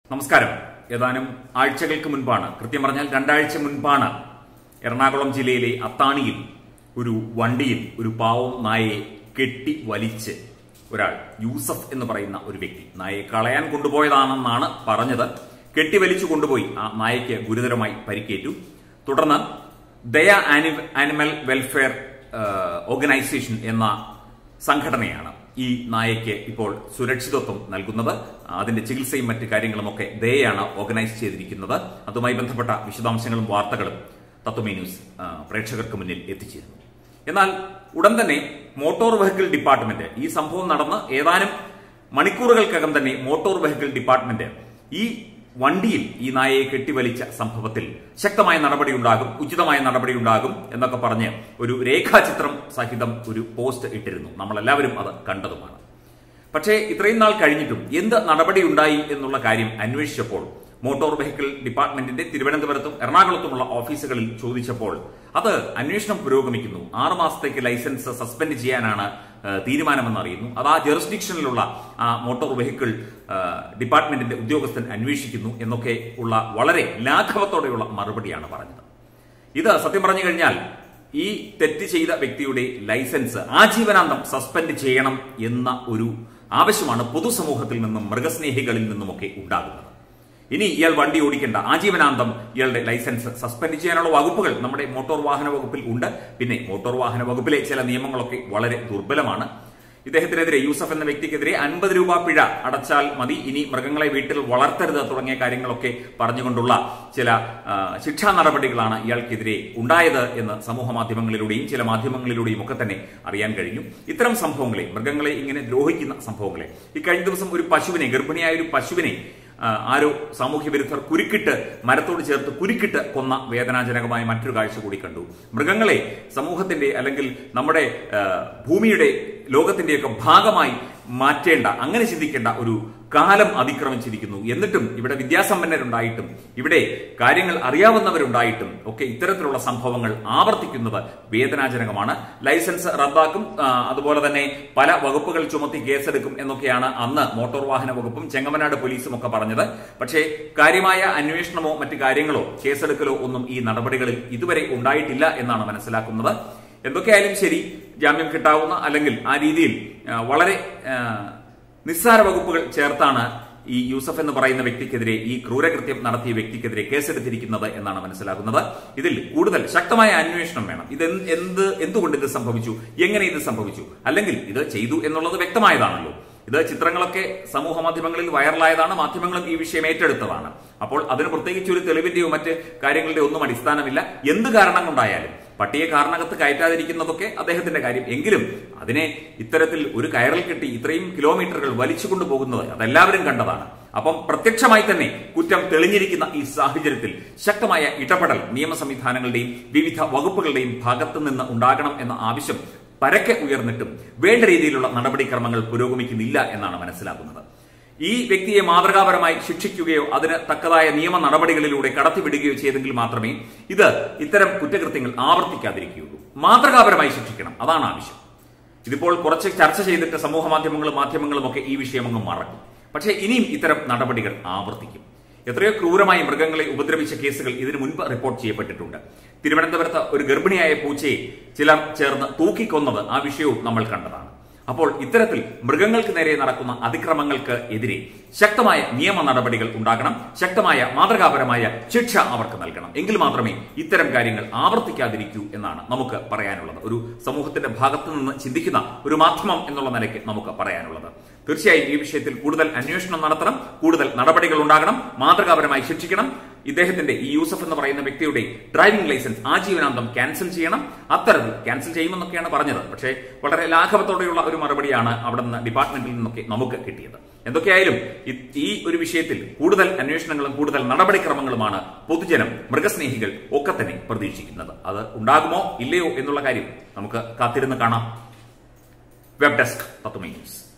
നമസ്കാരം ഏതാനും ആഴ്ചകൾക്ക് മുൻപാണ് കൃത്യം പറഞ്ഞാൽ രണ്ടാഴ്ച മുൻപാണ് എറണാകുളം ജില്ലയിലെ അത്താണിയിൽ ഒരു വണ്ടിയിൽ ഒരു പാവം നായയെ കെട്ടി വലിച്ച് ഒരാൾ യൂസഫ് എന്ന് പറയുന്ന ഒരു വ്യക്തി നായയെ കളയാൻ കൊണ്ടുപോയതാണെന്നാണ് പറഞ്ഞത് കെട്ടി വലിച്ചു കൊണ്ടുപോയി ആ നായയ്ക്ക് ഗുരുതരമായി പരിക്കേറ്റു തുടർന്ന് ദയ ആനി- ആനിമൽ വെൽഫെയർ ആ, ഓർഗനൈസേഷൻ എന്ന സംഘടനയാണ് ഈ നായയ്ക്ക് ഇപ്പോൾ സുരക്ഷിതത്വം നൽകുന്നത് അതിന്റെ ചികിത്സയും മറ്റു കാര്യങ്ങളുമൊക്കെ ദയയാണ് ഓർഗനൈസ് ചെയ്തിരിക്കുന്നത് അതുമായി ബന്ധപ്പെട്ട വിശദാംശങ്ങളും വാർത്തകളും തത്വമേ ന്യൂസ് ആ, പ്രേക്ഷകർക്ക് മുന്നിൽ എത്തിച്ചിരുന്നു എന്നാൽ ഉടൻ തന്നെ മോട്ടോർ വെഹിക്കിൾ ഡിപ്പാർട്ട്മെന്റ് ഈ സംഭവം നടന്ന് ഏതാനും മണിക്കൂറുകൾക്കകം തന്നെ മോട്ടോർ വെഹിക്കിൾ ഡിപ്പാർട്ട്മെന്റ് ഈ വണ്ടിയിൽ ഈ നായയെ കെട്ടിവലിച്ച സംഭവത്തിൽ ശക്തമായ നടപടിയുണ്ടാകും ഉചിതമായ നടപടിയുണ്ടാകും എന്നൊക്കെ പറഞ്ഞ് ഒരു രേഖാചിത്രം സഹിതം ഒരു പോസ്റ്റ് ഇട്ടിരുന്നു നമ്മളെല്ലാവരും അത് കണ്ടതുമാണ് പക്ഷേ ഇത്രയും നാൾ കഴിഞ്ഞിട്ടും എന്ത് നടപടിയുണ്ടായി എന്നുള്ള കാര്യം അന്വേഷിച്ചപ്പോൾ മോട്ടോർ വെഹിക്കിൾ ഡിപ്പാർട്ട്മെന്റിന്റെ തിരുവനന്തപുരത്തും എറണാകുളത്തുമുള്ള ഓഫീസുകളിൽ ചോദിച്ചപ്പോൾ അത് അന്വേഷണം പുരോഗമിക്കുന്നു ആറു മാസത്തേക്ക് ലൈസൻസ് സസ്പെൻഡ് ചെയ്യാനാണ് ആ, തീരുമാനമെന്ന് അറിയുന്നു അത് ആ ജെറിസ്ഡിക്ഷനിലുള്ള ആ മോട്ടോർ വെഹിക്കിൾ ആ, ഡിപ്പാർട്ട്മെന്റിന്റെ ഉദ്യോഗസ്ഥൻ അന്വേഷിക്കുന്നു എന്നൊക്കെ ഉള്ള വളരെ ലാഘവത്തോടെയുള്ള മറുപടിയാണ് പറഞ്ഞത് ഇത് സത്യം പറഞ്ഞു കഴിഞ്ഞാൽ ഈ തെറ്റ് ചെയ്ത വ്യക്തിയുടെ ലൈസൻസ് ആജീവനാന്തം സസ്പെൻഡ് ചെയ്യണം എന്ന ഒരു ആവശ്യമാണ് പൊതുസമൂഹത്തിൽ നിന്നും മൃഗസ്നേഹികളിൽ നിന്നുമൊക്കെ ഉണ്ടാകുന്നത് ഇനി ഇയാൾ വണ്ടി ഓടിക്കേണ്ട ആജീവനാന്തം ഇയാളുടെ ലൈസൻസ് സസ്പെൻഡ് ചെയ്യാനുള്ള വകുപ്പുകൾ നമ്മുടെ മോട്ടോർ വാഹന വകുപ്പിൽ ഉണ്ട് പിന്നെ മോട്ടോർ വാഹന വകുപ്പിലെ ചില നിയമങ്ങളൊക്കെ വളരെ ദുർബലമാണ് ഇദ്ദേഹത്തിനെതിരെ യൂസഫ് എന്ന വ്യക്തിക്കെതിരെ അൻപത് രൂപ പിഴ അടച്ചാൽ മതി ഇനി മൃഗങ്ങളെ വീട്ടിൽ വളർത്തരുത് തുടങ്ങിയ കാര്യങ്ങളൊക്കെ പറഞ്ഞുകൊണ്ടുള്ള ചില ആ, ശിക്ഷാ നടപടികളാണ് ഇയാൾക്കെതിരെ ഉണ്ടായത് എന്ന് സമൂഹ മാധ്യമങ്ങളിലൂടെയും ചില മാധ്യമങ്ങളിലൂടെയും ഒക്കെ തന്നെ അറിയാൻ കഴിഞ്ഞു ഇത്തരം സംഭവങ്ങളെ മൃഗങ്ങളെ ഇങ്ങനെ ദ്രോഹിക്കുന്ന സംഭവങ്ങളെ ഈ കഴിഞ്ഞ ദിവസം ഒരു പശുവിനെ ഗർഭിണിയായ ഒരു പശുവിനെ ആ, ആരോ സാമൂഹ്യ വിരുദ്ധർ കുരുക്കിട്ട് മരത്തോട് ചേർത്ത് കുരുക്കിട്ട് കൊന്ന വേദനാജനകമായ മറ്റൊരു കാഴ്ച കൂടി കണ്ടു മൃഗങ്ങളെ സമൂഹത്തിന്റെ അല്ലെങ്കിൽ നമ്മുടെ ആ, ഭൂമിയുടെ ലോകത്തിന്റെയൊക്കെ ഭാഗമായി മാറ്റേണ്ട അങ്ങനെ ചിന്തിക്കേണ്ട ഒരു കാലം അതിക്രമിച്ചിരിക്കുന്നു എന്നിട്ടും ഇവിടെ വിദ്യാസമ്പന്നരുണ്ടായിട്ടും ഇവിടെ കാര്യങ്ങൾ അറിയാവുന്നവരുണ്ടായിട്ടും ഒക്കെ ഇത്തരത്തിലുള്ള സംഭവങ്ങൾ ആവർത്തിക്കുന്നത് വേദനാജനകമാണ് ലൈസൻസ് റദ്ദാക്കും ആ, അതുപോലെ തന്നെ പല വകുപ്പുകൾ ചുമത്തി കേസെടുക്കും എന്നൊക്കെയാണ് അന്ന് മോട്ടോർ വാഹന വകുപ്പും ചെങ്ങമനാട് പോലീസും ഒക്കെ പറഞ്ഞത് പക്ഷേ കാര്യമായ അന്വേഷണമോ മറ്റു കാര്യങ്ങളോ കേസെടുക്കലോ ഒന്നും ഈ നടപടികളിൽ ഇതുവരെ ഉണ്ടായിട്ടില്ല എന്നാണ് മനസ്സിലാക്കുന്നത് എന്തൊക്കെയായാലും ശരി ജാമ്യം കിട്ടാവുന്ന അല്ലെങ്കിൽ ആ രീതിയിൽ ആ, വളരെ ആ, നിസ്സാര വകുപ്പുകൾ ചേർത്താണ് ഈ യൂസഫ് എന്ന് പറയുന്ന വ്യക്തിക്കെതിരെ ഈ ക്രൂരകൃത്യം നടത്തിയ വ്യക്തിക്കെതിരെ കേസെടുത്തിരിക്കുന്നത് എന്നാണ് മനസ്സിലാക്കുന്നത് ഇതിൽ കൂടുതൽ ശക്തമായ അന്വേഷണം വേണം ഇത് എന്ത് എന്ത് എന്തുകൊണ്ട് ഇത് സംഭവിച്ചു എങ്ങനെ ഇത് സംഭവിച്ചു അല്ലെങ്കിൽ ഇത് ചെയ്തു എന്നുള്ളത് വ്യക്തമായതാണല്ലോ ഇത് ചിത്രങ്ങളൊക്കെ സമൂഹ മാധ്യമങ്ങളിൽ വൈറലായതാണ് മാധ്യമങ്ങളും ഈ വിഷയം ഏറ്റെടുത്തതാണ് അപ്പോൾ അതിന് പ്രത്യേകിച്ച് ഒരു തെളിവിന്റെയോ മറ്റ് കാര്യങ്ങളുടെ ഒന്നും അടിസ്ഥാനമില്ല എന്ത് കാരണം കൊണ്ടായാലും പട്ടിയെ കാരണകത്ത് കയറ്റാതിരിക്കുന്നതൊക്കെ അദ്ദേഹത്തിന്റെ കാര്യം എങ്കിലും അതിനെ ഇത്തരത്തിൽ ഒരു കയറിൽ കെട്ടി ഇത്രയും കിലോമീറ്ററുകൾ വലിച്ചുകൊണ്ടു പോകുന്നത് അതെല്ലാവരും കണ്ടതാണ് അപ്പം പ്രത്യക്ഷമായി തന്നെ കുറ്റം തെളിഞ്ഞിരിക്കുന്ന ഈ സാഹചര്യത്തിൽ ശക്തമായ ഇടപെടൽ നിയമ സംവിധാനങ്ങളുടെയും വിവിധ വകുപ്പുകളുടെയും ഭാഗത്തു നിന്ന് ഉണ്ടാകണം എന്ന ആവശ്യം പരക്കെ ഉയർന്നിട്ടും വേണ്ട രീതിയിലുള്ള നടപടിക്രമങ്ങൾ പുരോഗമിക്കുന്നില്ല എന്നാണ് മനസ്സിലാക്കുന്നത് ഈ വ്യക്തിയെ മാതൃകാപരമായി ശിക്ഷിക്കുകയോ അതിന് തക്കതായ നിയമ നടപടികളിലൂടെ കടത്തിവിടുകയോ ചെയ്തെങ്കിൽ മാത്രമേ ഇത് ഇത്തരം കുറ്റകൃത്യങ്ങൾ ആവർത്തിക്കാതിരിക്കുകയുള്ളൂ മാതൃകാപരമായി ശിക്ഷിക്കണം അതാണ് ആവശ്യം ഇതിപ്പോൾ കുറച്ച് ചർച്ച ചെയ്തിട്ട് സമൂഹ മാധ്യമങ്ങളും മാധ്യമങ്ങളും ഒക്കെ ഈ വിഷയം അങ്ങ് മറക്കും പക്ഷേ ഇനിയും ഇത്തരം നടപടികൾ ആവർത്തിക്കും എത്രയോ ക്രൂരമായി മൃഗങ്ങളെ ഉപദ്രവിച്ച കേസുകൾ ഇതിനു മുൻപ് റിപ്പോർട്ട് ചെയ്യപ്പെട്ടിട്ടുണ്ട് തിരുവനന്തപുരത്ത് ഒരു ഗർഭിണിയായ പൂച്ചയെ ചിലർ ചേർന്ന് തൂക്കിക്കൊന്നത് ആ വിഷയവും നമ്മൾ കണ്ടതാണ് അപ്പോൾ ഇത്തരത്തിൽ മൃഗങ്ങൾക്ക് നേരെ നടക്കുന്ന അതിക്രമങ്ങൾക്ക് എതിരെ ശക്തമായ നിയമ നടപടികൾ ഉണ്ടാകണം ശക്തമായ മാതൃകാപരമായ ശിക്ഷ അവർക്ക് നൽകണം എങ്കിൽ മാത്രമേ ഇത്തരം കാര്യങ്ങൾ ആവർത്തിക്കാതിരിക്കൂ എന്നാണ് നമുക്ക് പറയാനുള്ളത് ഒരു സമൂഹത്തിന്റെ ഭാഗത്തു നിന്ന് ചിന്തിക്കുന്ന ഒരു മാധ്യമം എന്നുള്ള നിലയ്ക്ക് നമുക്ക് പറയാനുള്ളത് തീർച്ചയായും ഈ വിഷയത്തിൽ കൂടുതൽ അന്വേഷണം നടത്തണം കൂടുതൽ നടപടികൾ ഉണ്ടാകണം മാതൃകാപരമായി ശിക്ഷിക്കണം ഇദ്ദേഹത്തിന്റെ ഈ യൂസഫ് എന്ന് പറയുന്ന വ്യക്തിയുടെ ഡ്രൈവിംഗ് ലൈസൻസ് ആജീവനാന്തം ക്യാൻസൽ ചെയ്യണം അത്തരത്തിൽ ക്യാൻസൽ ചെയ്യുമെന്നൊക്കെയാണ് പറഞ്ഞത് പക്ഷേ വളരെ ലാഘവത്തോടെയുള്ള ഒരു മറുപടിയാണ് അവിടെ നിന്ന് ഡിപ്പാർട്ട്മെന്റിൽ നിന്നൊക്കെ നമുക്ക് കിട്ടിയത് എന്തൊക്കെയായാലും ഇ- ഈ ഒരു വിഷയത്തിൽ കൂടുതൽ അന്വേഷണങ്ങളും കൂടുതൽ നടപടിക്രമങ്ങളുമാണ് പൊതുജനം മൃഗസ്നേഹികൾ ഒക്കെ തന്നെ പ്രതീക്ഷിക്കുന്നത് അത് ഉണ്ടാകുമോ ഇല്ലയോ എന്നുള്ള കാര്യം നമുക്ക് കാത്തിരുന്ന് കാണാം വെബ് ഡെസ്ക് തത്വമേ ന്യൂസ്